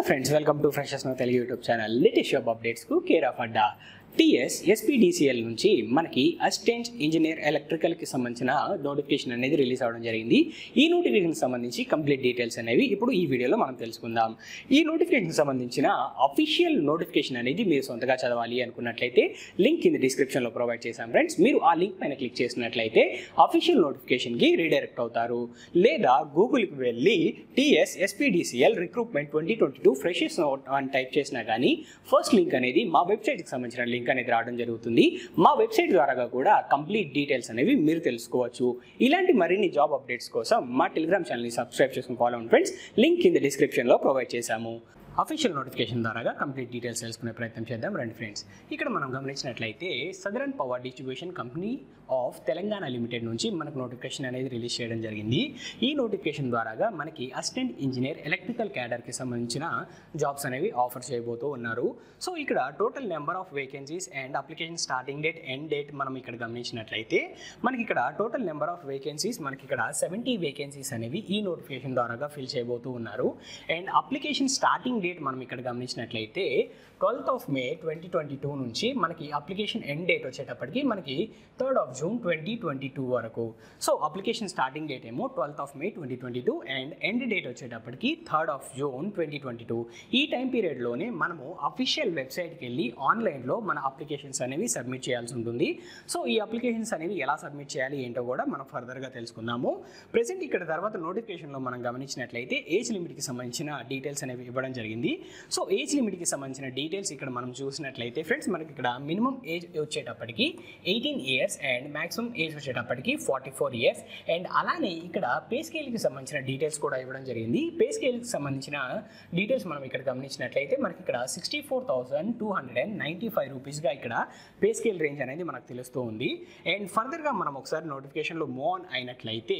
friends welcome to freshers now Telugu YouTube channel latest job అప్డేట్స్కు care of adda TS SPDCL నుంచి మనకి assistant engineer ఎలక్ట్రికల్కి సంబంధించిన notification అనేది release అవ్వడం జరిగింది ఈ నోటిఫికేషన్ సంబంధించి కంప్లీట్ డీటెయిల్స్ అనేవి ఇప్పుడు ఈ వీడియోలో మనం తెలుసుకుందాం ఈ నోటిఫికేషన్ సంబంధించిన అఫీషియల్ నోటిఫికేషన్ అనేది మీరు సొంతగా చదవాలి అనుకున్నట్లయితే లింక్ కింద డిస్క్రిప్షన్లో ప్రొవైడ్ చేశాం ఫ్రెండ్స్ మీరు ఆ లింక్ పైన క్లిక్ చేసినట్లయితే అఫీషియల్ నోటిఫికేషన్కి రీడైరెక్ట్ అవుతారు లేదా గూగుల్కి వెళ్ళి TS SPDCL recruitment twenty twenty two freshers note అని టైప్ చేసినా కానీ ఫస్ట్ లింక్ అనేది మా వెబ్సైట్కి సంబంధించిన లింక్ అనేది రావడం జరుగుతుంది మా వెబ్సైట్ ద్వారా కూడా కంప్లీట్ డీటెయిల్స్ అనేవి మీరు తెలుసుకోవచ్చు ఇలాంటి మరిన్ని జాబ్ అప్డేట్స్ కోసం మా టెలిగ్రామ్ ఛానల్ని సబ్స్క్రైబ్ చేసుకుని ఫాలో అవ్వండి ఫ్రెండ్స్ లింక్ కింద డిస్క్రిప్షన్లో ప్రొవైడ్ చేశాము అఫీషియల్ నోటిఫికేషన్ ద్వారా కంప్లీట్ డీటెయిల్స్ తెలుసుకునే ప్రయత్నం చేద్దాం రండి ఫ్రెండ్స్ ఇక్కడ మనం గమనించినట్లయితే southern power distribution company of Telangana limited నుంచి మనకు నోటిఫికేషన్ అనేది రిలీజ్ చేయడం జరిగింది ఈ నోటిఫికేషన్ ద్వారా మనకి అసిస్టెంట్ ఇంజనీర్ ఎలక్ట్రికల్ క్యాడర్కి సంబంధించిన జాబ్స్ అనేవి ఆఫర్ చేయబోతూ ఉన్నారు సో ఇక్కడ total number of vacancies and application starting date end date మనం ఇక్కడ గమనించినట్లయితే మనకి ఇక్కడ టోటల్ నెంబర్ ఆఫ్ వేకెన్సీస్ మనకి ఇక్కడ సెవెంటీ వేకెన్సీస్ అనేవి ఈ నోటిఫికేషన్ ద్వారా ఫిల్ చేయబోతూ ఉన్నారు అండ్ అప్లికేషన్ స్టార్టింగ్ డేట్ మనం ఇక్కడ గమనించినట్లయితే twelfth of May twenty twenty two నుంచి మనకి అప్లికేషన్ ఎండ్ డేట్ వచ్చేటప్పటికి మనకి third of June twenty twenty two వరకు సో అప్లికేషన్ స్టార్టింగ్ డేట్ ఏమో twelfth of May twenty twenty two and end date వచ్చేటప్పటికి third of June twenty twenty two ఈ time పీరియడ్లోనే మనము అఫీషియల్ వెబ్సైట్కి వెళ్ళి ఆన్లైన్లో మన అప్లికేషన్స్ అనేవి సబ్మిట్ చేయాల్సి ఉంటుంది సో ఈ అప్లికేషన్స్ అనేవి ఎలా సబ్మిట్ చేయాలి ఏంటో కూడా మనం ఫర్దర్గా తెలుసుకుందాము ప్రెసెంట్ ఇక్కడ తర్వాత నోటిఫికేషన్లో మనం గమనించినట్లయితే ఏజ్ లిమిట్కి సంబంధించిన డీటెయిల్స్ అనేవి ఇవ్వడం జరిగింది సో ఏజ్ లిమిట్కి సంబంధించిన డీటెయిల్స్ ఇక్కడ మనం చూసినట్లయితే ఫ్రెండ్స్ మనకి ఇక్కడ మినిమం ఏజ్ వచ్చేటప్పటికి eighteen years and maximum age వచ్చేటప్పటికి ఫార్టీ ఫోర్ ఇయర్స్ అండ్ అలానే ఇక్కడ పే స్కేల్కి సంబంధించిన డీటెయిల్స్ కూడా ఇవ్వడం జరిగింది పే స్కేల్కి సంబంధించిన డీటెయిల్స్ మనం ఇక్కడ గమనించినట్లయితే మనకి ఇక్కడ sixty four thousand two hundred and ninety five రూపీస్గా ఇక్కడ పే స్కేల్ రేంజ్ అనేది మనకు తెలుస్తూ ఉంది అండ్ ఫర్దర్గా మనం ఒకసారి నోటిఫికేషన్లో మూవ్ ఆన్ అయినట్లయితే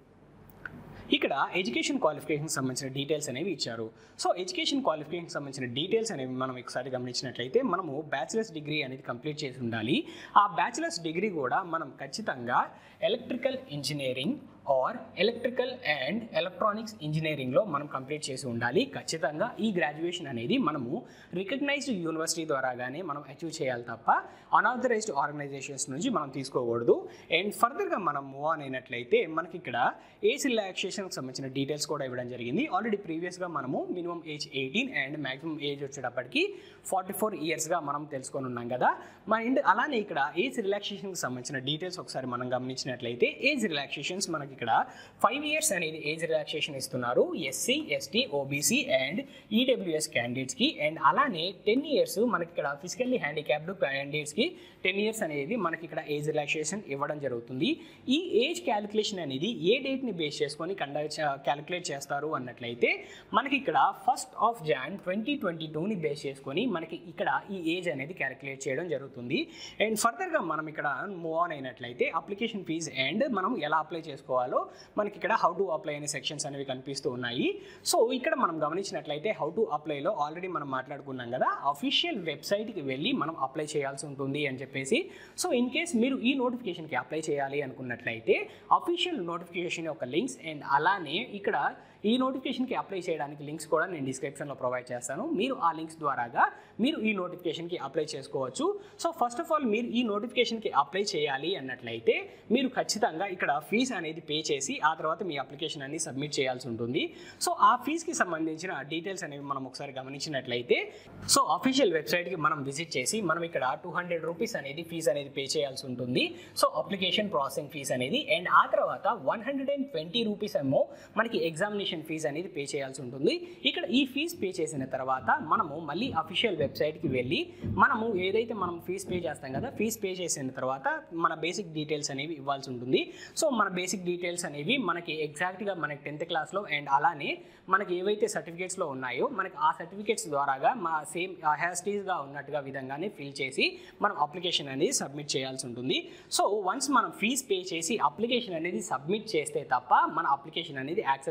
ఇక్కడ ఎడ్యుకేషన్ క్వాలిఫికేషన్ సంబంధించిన డీటెయిల్స్ అనేవి ఇచ్చారు సో ఎడ్యుకేషన్ క్వాలిఫికేషన్ సంబంధించిన డీటెయిల్స్ అనేవి మనం ఒకసారి గమనించినట్లయితే మనము బ్యాచిలర్స్ డిగ్రీ అనేది కంప్లీట్ చేసి ఉండాలి ఆ బ్యాచిలర్స్ డిగ్రీ కూడా మనం ఖచ్చితంగా electrical engineering or electrical and electronics ఇంజనీరింగ్లో మనం కంప్లీట్ చేసి ఉండాలి ఖచ్చితంగా ఈ గ్రాడ్యుయేషన్ అనేది మనము రికగ్నైజ్డ్ యూనివర్సిటీ ద్వారాగానే మనం అచీవ్ చేయాలి తప్ప అనాథరైజ్డ్ ఆర్గనైజేషన్స్ నుంచి మనం తీసుకోకూడదు అండ్ ఫర్దర్గా మనం మూవ్ ఆన్ అయినట్లయితే మనకి ఇక్కడ ఏజ్ రిలాక్సేషన్కి సంబంధించిన డీటెయిల్స్ కూడా ఇవ్వడం జరిగింది ఆల్రెడీ ప్రీవియస్గా మనము minimum age eighteen and maximum age వచ్చేటప్పటికి ఫార్టీ ఫోర్ ఇయర్స్గా మనం తెలుసుకొని ఉన్నాం కదా అండ్ అలానే ఇక్కడ ఏజ్ రిలాక్సేషన్కి సంబంధించిన డీటెయిల్స్ ఒకసారి మనం గమనించినట్లయితే ఏజ్ రిలాక్సేషన్స్ మనకి ఇక్కడ ఫైవ్ ఇయర్స్ అనేది ఏజ్ రిలాక్సేషన్ ఇస్తున్నారు SC ST OBC and EWS క్యాండిడేట్స్కి అండ్ అలానే టెన్ ఇయర్స్ మనకి ఇక్కడ ఫిజికల్లీ హ్యాండిక్యాప్డ్ క్యాండిడేట్స్కి టెన్ ఇయర్స్ అనేది మనకి ఇక్కడ ఏజ్ రిలాక్సేషన్ ఇవ్వడం జరుగుతుంది ఈ ఏజ్ క్యాలిక్యులేషన్ అనేది ఏ డేట్ని బేస్ చేసుకొని కండక్ట్ క్యాలిక్యులేట్ చేస్తారు అన్నట్లయితే మనకి ఇక్కడ first of Jan twenty twenty టూని బేస్ చేసుకొని మనకి ఇక్కడ ఈ ఏజ్ అనేది క్యాలిక్యులేట్ చేయడం జరుగుతుంది అండ్ ఫర్దర్గా మనం ఇక్కడ మూవ్ ఆన్ అయినట్లయితే అప్లికేషన్ ఫీజ్ అండ్ మనం ఎలా అప్లై చేసుకోవాలో మనకి ఇక్కడ హౌ టు అప్లై అనే సెక్షన్స్ అనేవి కనిపిస్తూ ఉన్నాయి సో ఇక్కడ మనం గమనించినట్లయితే హౌ టు అప్లైలో ఆల్రెడీ మనం మాట్లాడుకున్నాం కదా అఫీషియల్ వెబ్సైట్కి వెళ్ళి మనం అప్లై చేయాల్సి ఉంటుంది అని చెప్పేసి సో ఇన్ కేస్ మీరు ఈ నోటిఫికేషన్కి అప్లై చేయాలి అనుకున్నట్లయితే అఫీషియల్ నోటిఫికేషన్ యొక్క లింక్స్ అండ్ అలానే ఇక్కడ ఈ నోటిఫికేషన్కి అప్లై చేయడానికి లింక్స్ కూడా నేను డిస్క్రిప్షన్లో ప్రొవైడ్ చేస్తాను మీరు ఆ లింక్స్ ద్వారాగా మీరు ఈ నోటిఫికేషన్కి అప్లై చేసుకోవచ్చు సో ఫస్ట్ ఆఫ్ ఆల్ మీరు ఈ నోటిఫికేషన్కి అప్లై చేయాలి అన్నట్లయితే మీరు ఖచ్చితంగా ఇక్కడ ఫీజ్ అనేది పే చేసి ఆ తర్వాత మీ అప్లికేషన్ అనేది సబ్మిట్ చేయాల్సి ఉంటుంది సో ఆ ఫీజ్కి సంబంధించిన డీటెయిల్స్ అనేవి మనం ఒకసారి గమనించినట్లయితే సో అఫీషియల్ వెబ్సైట్కి మనం విజిట్ చేసి మనం ఇక్కడ టూ హండ్రెడ్ రూపీస్ అనేది ఫీజ్ అనేది పే చేయాల్సి ఉంటుంది సో అప్లికేషన్ ప్రాసెసింగ్ ఫీజ్ అనేది అండ్ ఆ తర్వాత one hundred and twenty rupees ఏమో మనకి ఎగ్జామినేషన్ ఫీజ్ అనేది పే చేయాల్సి ఉంటుంది ఇక్కడ ఈ ఫీజ్ పే చేసిన తర్వాత మనము మళ్ళీ అఫీషియల్ వెబ్సైట్కి వెళ్ళి మనము ఏదైతే మనం ఫీజ్ పే చేస్తాం కదా ఫీజ్ పే చేసిన తర్వాత మన బేసిక్ డీటెయిల్స్ అనేవి ఇవ్వాల్సి ఉంటుంది సో మన బేసిక్ డీటెయిల్స్ అనేవి మనకి ఎగ్జాక్ట్గా మనకి టెన్త్ క్లాస్లో అండ్ అలానే మనకి ఏవైతే సర్టిఫికేట్స్లో ఉన్నాయో మనకి ఆ సర్టిఫికేట్స్ ద్వారాగా మా సేమ్ హ్యాస్టీస్గా ఉన్నట్టుగా విధంగానే ఫిల్ చేసి మనం అప్లికేషన్ అనేది సబ్మిట్ చేయాల్సి ఉంటుంది సో వన్స్ మనం ఫీజ్ పే చేసి అప్లికేషన్ అనేది సబ్మిట్ చేస్తే తప్ప మన అప్లికేషన్ అనేది యాక్సెప్ట్ చేయబడదు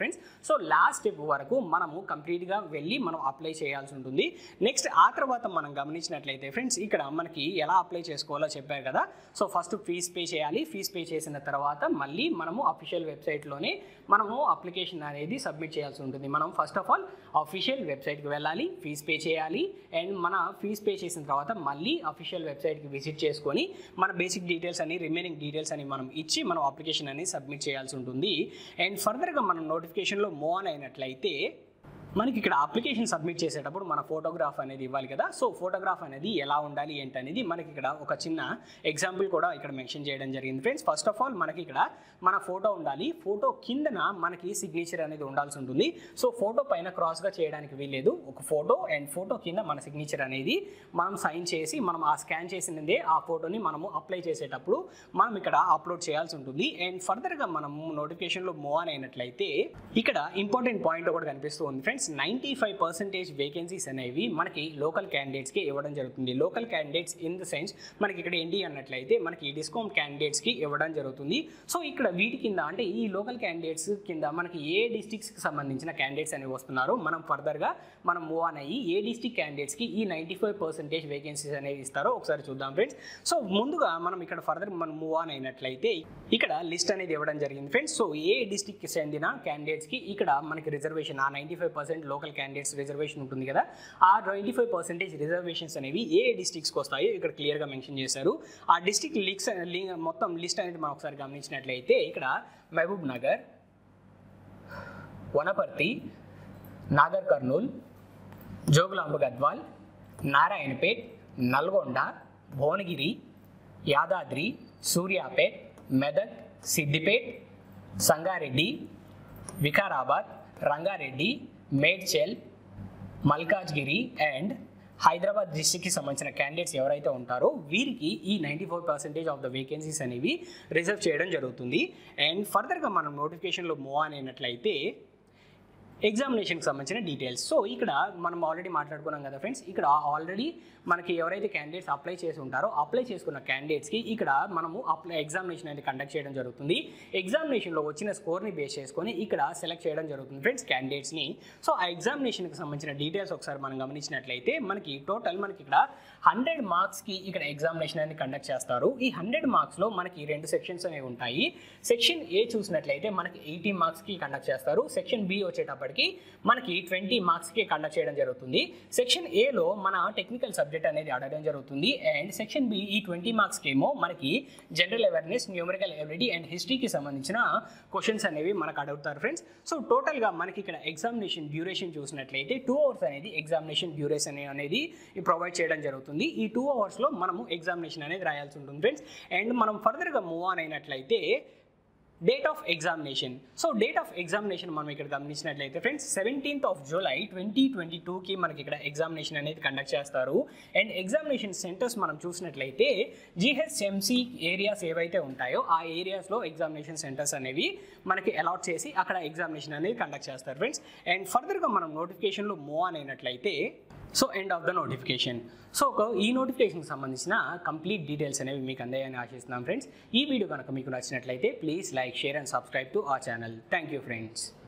ఫ్రెండ్స్ సో లాస్ట్ స్టెప్ వరకు మనము కంప్లీట్గా వెళ్ళి మనం అప్లై చేయాల్సి ఉంటుంది నెక్స్ట్ ఆ తర్వాత మనం గమనించినట్లయితే ఫ్రెండ్స్ ఇక్కడ మనకి ఎలా అప్లై చేసుకోవాలో చెప్పారు కదా సో ఫస్ట్ ఫీజ్ పే చేయాలి ఫీజ్ పే చేసిన తర్వాత మళ్ళీ మనము అఫీషియల్ వెబ్సైట్లోనే మనము అప్లికేషన్ అనేది సబ్మిట్ చేయాల్సి ఉంటుంది మనం ఫస్ట్ ఆఫ్ ఆల్ అఫీషియల్ వెబ్సైట్కి వెళ్ళాలి ఫీజ్ పే చేయాలి అండ్ మన ఫీజ్ పే చేసిన తర్వాత మళ్ళీ అఫీషియల్ వెబ్సైట్కి విజిట్ చేసుకొని మన బేసిక్ డీటెయిల్స్ అని రిమైనింగ్ డీటెయిల్స్ అని మనం ఇచ్చి మనం అప్లికేషన్ అనేది సబ్మిట్ చేయాల్సి ఉంటుంది అండ్ ఫర్దర్గా మనం నోటిఫికేషన్లో మూవ్ ఆన్ అయినట్లయితే మనకి ఇక్కడ అప్లికేషన్ సబ్మిట్ చేసేటప్పుడు మన ఫోటోగ్రాఫ్ అనేది ఇవ్వాలి కదా సో ఫోటోగ్రాఫ్ అనేది ఎలా ఉండాలి ఏంటి అనేది మనకి ఇక్కడ ఒక చిన్న ఎగ్జాంపుల్ కూడా ఇక్కడ మెన్షన్ చేయడం జరిగింది ఫ్రెండ్స్ ఫస్ట్ ఆఫ్ ఆల్ మనకి ఇక్కడ మన ఫోటో ఉండాలి ఫోటో కిందన మనకి సిగ్నేచర్ అనేది ఉండాల్సి ఉంటుంది సో ఫోటో పైన క్రాస్గా చేయడానికి వీల్లేదు ఒక ఫోటో అండ్ ఫోటో కింద మన సిగ్నేచర్ అనేది మనం సైన్ చేసి మనం ఆ స్కాన్ చేసినదే ఆ ఫోటోని మనము అప్లై చేసేటప్పుడు మనం ఇక్కడ అప్లోడ్ చేయాల్సి ఉంటుంది అండ్ ఫర్దర్గా మనం నోటిఫికేషన్లో మూవ్ ఆన్ అయినట్లయితే ఇక్కడ ఇంపార్టెంట్ పాయింట్ ఒకటి కనిపిస్తూ ఉంది friends ninety five percentage vacancies అనేవి మనకి లోకల్ క్యాండిడేట్స్కి ఇవ్వడం జరుగుతుంది local candidates in the sense మనకి ఇక్కడ ఏంటి అన్నట్లయితే మనకి డిస్కౌంట్ క్యాండిడేట్స్కి ఇవ్వడం జరుగుతుంది సో ఇక్కడ వీటి కింద అంటే ఈ లోకల్ క్యాండిడేట్స్ కింద మనకి ఏ డిస్టిక్స్కి సంబంధించిన క్యాండిడేట్స్ అనేవి వస్తున్నారు మనం ఫర్దర్గా మనం మూవ్ ఆన్ అయ్యి ఏ డిస్టిక్ క్యాండిడేట్స్కి ఈ నైంటీ ఫైవ్ పర్సెంటేజ్ వేకెన్సీస్ అనేవి ఇస్తారో ఒకసారి చూద్దాం ఫ్రెండ్స్ సో ముందుగా మనం ఇక్కడ ఫర్దర్ మనం మూవ్ ఆన్ అయినట్లయితే ఇక్కడ లిస్ట్ అనేది ఇవ్వడం జరిగింది ఫ్రెండ్స్ సో ఏ డిస్టిక్కి చెందిన క్యాండిడేట్స్కి ఇక్కడ మనకి రిజర్వేషన్ ఆ ninety five percent local candidates reservation ఉంటుంది కదా ఆ ట్వంటీ ఫైవ్ పర్సెంటేజ్ రిజర్వేషన్స్ అనేవి ఏ డిస్టిక్స్కి వస్తాయో ఇక్కడ క్లియర్గా మెన్షన్ చేశారు ఆ డిస్టిక్ లిక్స్ మొత్తం లిస్ట్ అనేది మనం ఒకసారి గమనించినట్లయితే ఇక్కడ Mahabubnagar Wanaparthy Nagarkurnool Jogulamba Gadwal Narayanpet Nalgonda Bhuvanagiri Yadadri Suryapet Medak Siddipet Sangareddy Vikarabad Rangareddy Medchal Malkajgiri and Hyderabad డిస్టిక్కి సంబంధించిన క్యాండిడేట్స్ ఎవరైతే ఉంటారో వీరికి ఈ ninety four percentage of the vacancies అనేవి రిజర్వ్ చేయడం జరుగుతుంది అండ్ ఫర్దర్గా మనం నోటిఫికేషన్లో మూవ్ ఆన్ అయినట్లయితే ఎగ్జామినేషన్కి సంబంధించిన డీటెయిల్స్ సో ఇక్కడ మనం ఆల్రెడీ మాట్లాడుకున్నాం కదా ఫ్రెండ్స్ ఇక్కడ ఆల్రెడీ మనకి ఎవరైతే క్యాండిడేట్స్ అప్లై చేసి ఉంటారో అప్లై చేసుకున్న క్యాండిడేట్స్కి ఇక్కడ మనము అప్లై ఎగ్జామినేషన్ అనేది కండక్ట్ చేయడం జరుగుతుంది ఎగ్జామినేషన్లో వచ్చిన స్కోర్ని బేస్ చేసుకొని ఇక్కడ సెలెక్ట్ చేయడం జరుగుతుంది ఫ్రెండ్స్ క్యాండిడేట్స్ని సో ఆ ఎగ్జామినేషన్కి సంబంధించిన డీటెయిల్స్ ఒకసారి మనం గమనించినట్లయితే మనకి టోటల్ మనకి ఇక్కడ హండ్రెడ్ మార్క్స్కి ఇక్కడ ఎగ్జామినేషన్ అనేది కండక్ట్ చేస్తారు ఈ హండ్రెడ్ మార్క్స్లో మనకి రెండు సెక్షన్స్ అనేవి ఉంటాయి సెక్షన్ ఏ చూసినట్లయితే మనకి ఎయిటీ మార్క్స్కి కండక్ట్ చేస్తారు సెక్షన్ బి వచ్చేటప్పటికి మనకి ట్వంటీ మార్క్స్కి కండక్ట్ చేయడం జరుగుతుంది సెక్షన్ ఏలో మన టెక్నికల్ సబ్జెక్ట్ అనేది అడగడం జరుగుతుంది అండ్ సెక్షన్ బి ఈ ట్వంటీ మార్క్స్కి ఏమో మనకి general awareness numerical ability and హిస్టరీకి సంబంధించిన క్వశ్చన్స్ అనేవి మనకు అడుగుతారు ఫ్రెండ్స్ సో టోటల్గా మనకి ఇక్కడ ఎగ్జామినేషన్ డ్యూరేషన్ చూసినట్లయితే టూ అవర్స్ అనేది ఎగ్జామినేషన్ డ్యూరేషన్ అనేది ప్రొవైడ్ చేయడం జరుగుతుంది ఈ టూ అవర్స్లో మనము ఎగ్జామినేషన్ అనేది రాయాల్సి ఉంటుంది ఫ్రెండ్స్ అండ్ మనం ఫర్దర్గా మూవ్ ఆన్ అయినట్లయితే date of examination so date of examination మనం ఇక్కడ గమనించినట్లయితే friends seventeenth of July twenty twenty టూకి మనకి ఇక్కడ ఎగ్జామినేషన్ అనేది కండక్ట్ చేస్తారు అండ్ ఎగ్జామినేషన్ సెంటర్స్ మనం చూసినట్లయితే జిహెచ్ఎంసి ఏరియాస్ ఏవైతే ఉంటాయో ఆ ఏరియాస్లో ఎగ్జామినేషన్ సెంటర్స్ అనేవి మనకి అలాట్ చేసి అక్కడ ఎగ్జామినేషన్ అనేది కండక్ట్ చేస్తారు ఫ్రెండ్స్ అండ్ ఫర్దర్గా మనం నోటిఫికేషన్లో మూవ్ ఆన్ అయినట్లయితే so end of the notification so ఒక ఈ నోటిఫికేషన్కి సంబంధించిన కంప్లీట్ డీటెయిల్స్ అనేవి మీకు అందాయని ఆశిస్తున్నాం ఫ్రెండ్స్ ఈ వీడియో కనుక మీకు నచ్చినట్లయితే please like share and subscribe to ఆ ఛానల్ థ్యాంక్ యూ ఫ్రెండ్స్